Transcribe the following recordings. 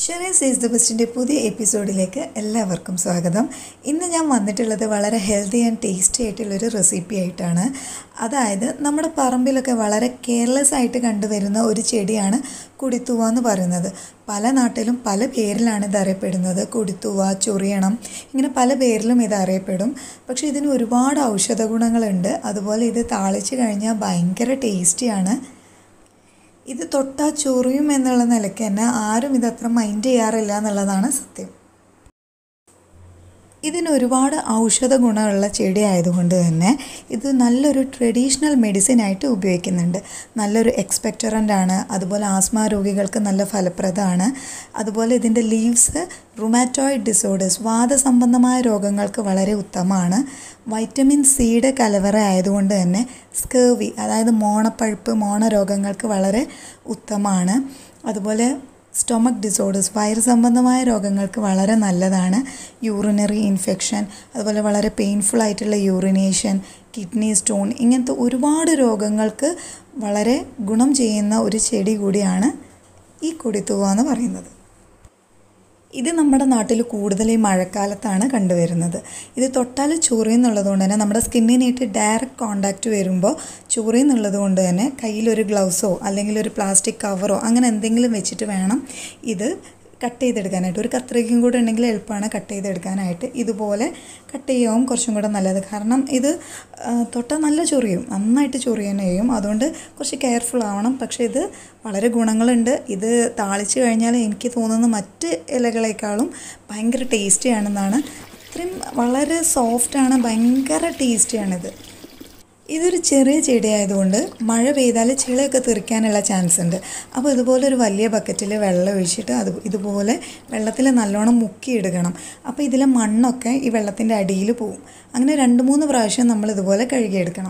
ഷെറേ സീസ് ദ ബെസ്റ്റിൻ്റെ പുതിയ എപ്പിസോഡിലേക്ക് എല്ലാവർക്കും സ്വാഗതം ഇന്ന് ഞാൻ വന്നിട്ടുള്ളത് വളരെ ഹെൽത്തി ആൻഡ് ടേസ്റ്റി ആയിട്ടുള്ളൊരു റെസിപ്പി ആയിട്ടാണ് അതായത് നമ്മുടെ പറമ്പിലൊക്കെ വളരെ കെയർലെസ് ആയിട്ട് കണ്ടുവരുന്ന ഒരു ചെടിയാണ് കുടിത്തൂവ എന്ന് പറയുന്നത് പല നാട്ടിലും പല പേരിലാണ് ഇത് അറിയപ്പെടുന്നത് കുടിത്തൂവ ചൊറിയണം ഇങ്ങനെ പല പേരിലും ഇത് അറിയപ്പെടും പക്ഷേ ഇതിന് ഒരുപാട് ഔഷധ ഗുണങ്ങളുണ്ട് അതുപോലെ ഇത് താളിച്ച് കഴിഞ്ഞാൽ ഭയങ്കര ടേസ്റ്റിയാണ് ഇത് തൊട്ടാ ചൊറിയും എന്നുള്ള നിലയ്ക്ക് തന്നെ ആരും ഇതത്ര മൈൻഡ് ചെയ്യാറില്ല എന്നുള്ളതാണ് സത്യം ഇതിന് ഒരുപാട് ഔഷധ ഗുണമുള്ള ചെടി ആയതുകൊണ്ട് തന്നെ ഇത് നല്ലൊരു ട്രഡീഷണൽ മെഡിസിൻ ആയിട്ട് ഉപയോഗിക്കുന്നുണ്ട് നല്ലൊരു എക്സ്പെക്ടറൻ്റ് ആണ് അതുപോലെ ആസ്മ രോഗികൾക്ക് നല്ല ഫലപ്രദമാണ് അതുപോലെ ഇതിൻ്റെ ലീവ്സ് റുമാറ്റോയിഡ് ഡിസോർഡേഴ്സ് വാദസംബന്ധമായ രോഗങ്ങൾക്ക് വളരെ ഉത്തമമാണ് വൈറ്റമിൻ സിയുടെ കലവറ ആയതുകൊണ്ട് തന്നെ സ്കേവി അതായത് മോണപ്പഴുപ്പ് മോണ രോഗങ്ങൾക്ക് വളരെ ഉത്തമമാണ് അതുപോലെ സ്റ്റൊമക് ഡിസോർഡേഴ്സ് വയറ് സംബന്ധമായ രോഗങ്ങൾക്ക് വളരെ നല്ലതാണ് യൂറിനറി ഇൻഫെക്ഷൻ അതുപോലെ വളരെ പെയിൻഫുൾ ആയിട്ടുള്ള യൂറിനേഷൻ കിഡ്നി സ്റ്റോൺ ഇങ്ങനത്തെ ഒരുപാട് രോഗങ്ങൾക്ക് വളരെ ഗുണം ചെയ്യുന്ന ഒരു ചെടി കൂടിയാണ് ഈ കൊടിത്തൂവ എന്ന് പറയുന്നത് ഇത് നമ്മുടെ നാട്ടിൽ കൂടുതൽ ഈ മഴക്കാലത്താണ് കണ്ടുവരുന്നത് ഇത് തൊട്ടാൽ ചൊറിയെന്നുള്ളത് കൊണ്ട് തന്നെ നമ്മുടെ സ്കിന്നിനായിട്ട് ഡയറക്റ്റ് കോണ്ടാക്റ്റ് വരുമ്പോൾ ചൊറിയെന്നുള്ളത് കൊണ്ട് തന്നെ കയ്യിലൊരു ഗ്ലൗസോ അല്ലെങ്കിൽ ഒരു പ്ലാസ്റ്റിക് കവറോ അങ്ങനെ എന്തെങ്കിലും വെച്ചിട്ട് വേണം ഇത് കട്ട് ചെയ്തെടുക്കാനായിട്ട് ഒരു കത്രികയും കൂടെ ഉണ്ടെങ്കിൽ എളുപ്പമാണ് കട്ട് ചെയ്തെടുക്കാനായിട്ട് ഇതുപോലെ കട്ട് ചെയ്യാവും കുറച്ചും കൂടെ നല്ലത് കാരണം ഇത് തൊട്ടാൽ നല്ല ചൊറിയും നന്നായിട്ട് ചൊറിയാൻ ചെയ്യും അതുകൊണ്ട് കുറച്ച് കെയർഫുൾ ആവണം പക്ഷേ ഇത് വളരെ ഗുണങ്ങളുണ്ട് ഇത് താളിച്ച് കഴിഞ്ഞാൽ എനിക്ക് തോന്നുന്ന മറ്റ് ഇലകളെക്കാളും ഭയങ്കര ടേസ്റ്റിയാണെന്നാണ് അത്രയും വളരെ സോഫ്റ്റാണ് ഭയങ്കര ടേസ്റ്റിയാണിത് ഇതൊരു ചെറിയ ചെടി ആയതുകൊണ്ട് മഴ പെയ്താൽ ചിളയൊക്കെ തെറിക്കാനുള്ള ചാൻസ് ഉണ്ട് അപ്പോൾ ഇതുപോലെ ഒരു വലിയ ബക്കറ്റിൽ വെള്ളം ഒഴിച്ചിട്ട് അത് ഇതുപോലെ വെള്ളത്തിൽ നല്ലോണം മുക്കിയെടുക്കണം അപ്പോൾ ഇതിലെ മണ്ണൊക്കെ ഈ വെള്ളത്തിൻ്റെ അടിയിൽ പോവും അങ്ങനെ രണ്ട് മൂന്ന് പ്രാവശ്യം നമ്മൾ ഇതുപോലെ കഴുകിയെടുക്കണം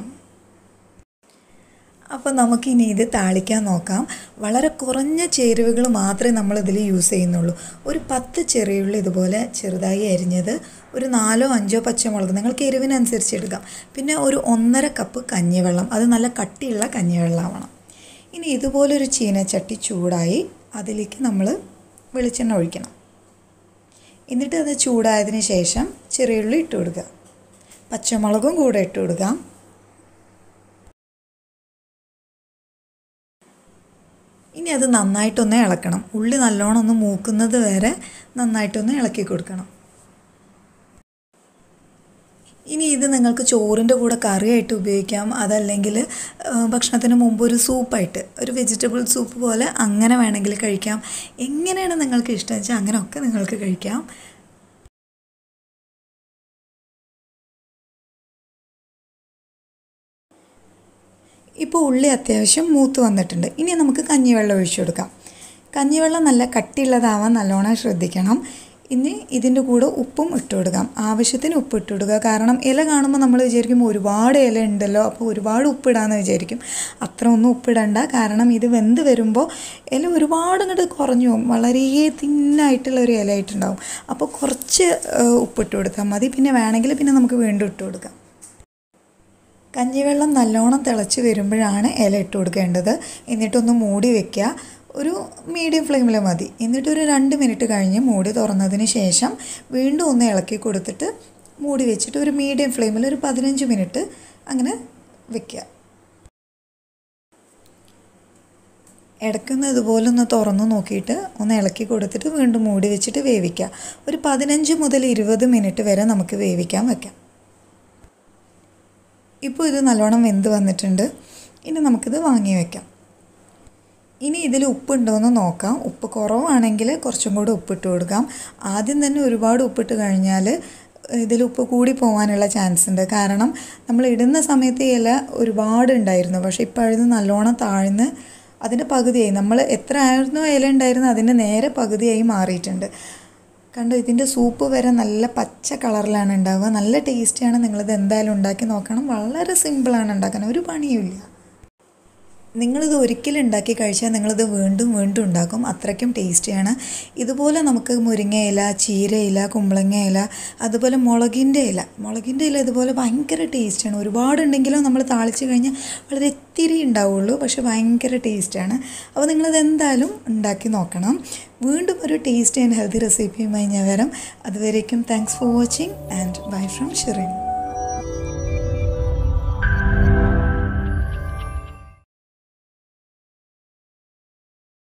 അപ്പോൾ നമുക്കിനി ഇത് താളിക്കാൻ നോക്കാം വളരെ കുറഞ്ഞ ചേരുവകൾ മാത്രമേ നമ്മളിതിൽ യൂസ് ചെയ്യുന്നുള്ളൂ ഒരു പത്ത് ചെറിയുള്ളി ഇതുപോലെ ചെറുതായി അരിഞ്ഞത് ഒരു നാലോ അഞ്ചോ പച്ചമുളക് നിങ്ങൾക്ക് എരിവിനനുസരിച്ച് എടുക്കാം പിന്നെ ഒരു ഒന്നര കപ്പ് കഞ്ഞിവെള്ളം അത് നല്ല കട്ടിയുള്ള കഞ്ഞിവെള്ളമാവണം ഇനി ഇതുപോലൊരു ചീനച്ചട്ടി ചൂടായി അതിലേക്ക് നമ്മൾ വെളിച്ചെണ്ണ ഒഴിക്കണം എന്നിട്ട് അത് ചൂടായതിന് ശേഷം ചെറിയുള്ളി ഇട്ട് കൊടുക്കുക പച്ചമുളകും കൂടെ ഇട്ട് കൊടുക്കാം ഇനി അത് നന്നായിട്ടൊന്ന് ഇളക്കണം ഉള്ളി നല്ലോണം ഒന്ന് മൂക്കുന്നത് വരെ നന്നായിട്ടൊന്ന് ഇളക്കി കൊടുക്കണം ഇനി ഇത് നിങ്ങൾക്ക് ചോറിൻ്റെ കൂടെ കറിയായിട്ട് ഉപയോഗിക്കാം അതല്ലെങ്കിൽ ഭക്ഷണത്തിന് മുമ്പ് ഒരു സൂപ്പായിട്ട് ഒരു വെജിറ്റബിൾ സൂപ്പ് പോലെ അങ്ങനെ വേണമെങ്കിൽ കഴിക്കാം എങ്ങനെയാണ് നിങ്ങൾക്ക് ഇഷ്ടം വെച്ചാൽ അങ്ങനെയൊക്കെ നിങ്ങൾക്ക് കഴിക്കാം ഇപ്പോൾ ഉള്ളി അത്യാവശ്യം മൂത്ത് വന്നിട്ടുണ്ട് ഇനി നമുക്ക് കഞ്ഞിവെള്ളം ഒഴിച്ചു കൊടുക്കാം കഞ്ഞിവെള്ളം നല്ല കട്ടിയുള്ളതാവാൻ നല്ലോണം ശ്രദ്ധിക്കണം ഇനി ഇതിൻ്റെ കൂടെ ഉപ്പും ഇട്ട് കൊടുക്കാം ആവശ്യത്തിന് ഉപ്പ് ഇട്ട് കൊടുക്കുക കാരണം ഇല കാണുമ്പോൾ നമ്മൾ വിചാരിക്കും ഒരുപാട് ഇല ഉണ്ടല്ലോ അപ്പോൾ ഒരുപാട് ഉപ്പിടാന്ന് വിചാരിക്കും അത്ര ഒന്നും ഉപ്പിടണ്ട കാരണം ഇത് വെന്ത് വരുമ്പോൾ ഇല ഒരുപാട് ഇങ്ങോട്ട് കുറഞ്ഞു പോകും വളരെ തിന്നായിട്ടുള്ള ഒരു ഇല ആയിട്ടുണ്ടാവും അപ്പോൾ കുറച്ച് ഉപ്പിട്ട് കൊടുത്താൽ മതി പിന്നെ വേണമെങ്കിൽ പിന്നെ നമുക്ക് വീണ്ടും ഇട്ട് കൊടുക്കാം കഞ്ഞിവെള്ളം നല്ലോണം തിളച്ച് വരുമ്പോഴാണ് ഇല ഇട്ട് കൊടുക്കേണ്ടത് എന്നിട്ടൊന്ന് മൂടി വെക്കുക ഒരു മീഡിയം ഫ്ലെയിമിൽ മതി എന്നിട്ടൊരു രണ്ട് മിനിറ്റ് കഴിഞ്ഞ് മൂടി തുറന്നതിന് ശേഷം വീണ്ടും ഒന്ന് ഇളക്കി കൊടുത്തിട്ട് മൂടി വെച്ചിട്ട് ഒരു മീഡിയം ഫ്ലെയിമിൽ ഒരു പതിനഞ്ച് മിനിറ്റ് അങ്ങനെ വെക്കുക ഇടയ്ക്കൊന്ന് ഇതുപോലെ ഒന്ന് തുറന്ന് നോക്കിയിട്ട് ഒന്ന് ഇളക്കി കൊടുത്തിട്ട് വീണ്ടും മൂടി വെച്ചിട്ട് വേവിക്കുക ഒരു പതിനഞ്ച് മുതൽ ഇരുപത് മിനിറ്റ് വരെ നമുക്ക് വേവിക്കാൻ വെക്കാം ഇപ്പോൾ ഇത് നല്ലോണം വെന്ത് വന്നിട്ടുണ്ട് ഇനി നമുക്കിത് വാങ്ങി വെക്കാം ഇനി ഇതിൽ ഉപ്പുണ്ടോയെന്ന് നോക്കാം ഉപ്പ് കുറവാണെങ്കിൽ കുറച്ചും കൂടി ഉപ്പിട്ട് കൊടുക്കാം ആദ്യം തന്നെ ഒരുപാട് ഉപ്പിട്ട് കഴിഞ്ഞാൽ ഇതിൽ ഉപ്പ് കൂടി പോകാനുള്ള ചാൻസ് ഉണ്ട് കാരണം നമ്മൾ ഇടുന്ന സമയത്ത് ഇല ഒരുപാട് ഉണ്ടായിരുന്നു പക്ഷേ ഇപ്പോൾ ഇത് നല്ലോണം താഴ്ന്ന് അതിൻ്റെ പകുതിയായി നമ്മൾ എത്ര ആയിരുന്നു ഇല ഉണ്ടായിരുന്നു അതിൻ്റെ നേരെ പകുതിയായി മാറിയിട്ടുണ്ട് കണ്ടോ ഇതിൻ്റെ സൂപ്പ് വരെ നല്ല പച്ച കളറിലാണ് ഉണ്ടാവുക നല്ല ടേസ്റ്റിയാണ് നിങ്ങളിത് എന്തായാലും ഉണ്ടാക്കി നോക്കണം വളരെ സിമ്പിളാണ് ഉണ്ടാക്കാൻ ഒരു പണിയുമില്ല നിങ്ങളിത് ഒരിക്കലും ഉണ്ടാക്കി കഴിച്ചാൽ നിങ്ങളിത് വീണ്ടും വീണ്ടും ഉണ്ടാക്കും അത്രയ്ക്കും ടേസ്റ്റിയാണ് ഇതുപോലെ നമുക്ക് മുരിങ്ങയില ചീരയില കുമ്പളങ്ങ ഇല അതുപോലെ മുളകിൻ്റെ ഇല മുളകിൻ്റെ ഇല ഇതുപോലെ ഭയങ്കര ടേസ്റ്റാണ് ഒരുപാടുണ്ടെങ്കിലും നമ്മൾ താളിച്ച് കഴിഞ്ഞാൽ വളരെ ഇത്തിരി ഉണ്ടാവുള്ളൂ പക്ഷെ ഭയങ്കര ടേസ്റ്റാണ് അപ്പോൾ നിങ്ങളിത് എന്തായാലും ഉണ്ടാക്കി നോക്കണം വീണ്ടും ഒരു ടേസ്റ്റി ആൻഡ് ഹെൽത്തി റെസിപ്പിയുമായി ഞാൻ വരാം അതുവരേക്കും thanks for watching and bye from Shirin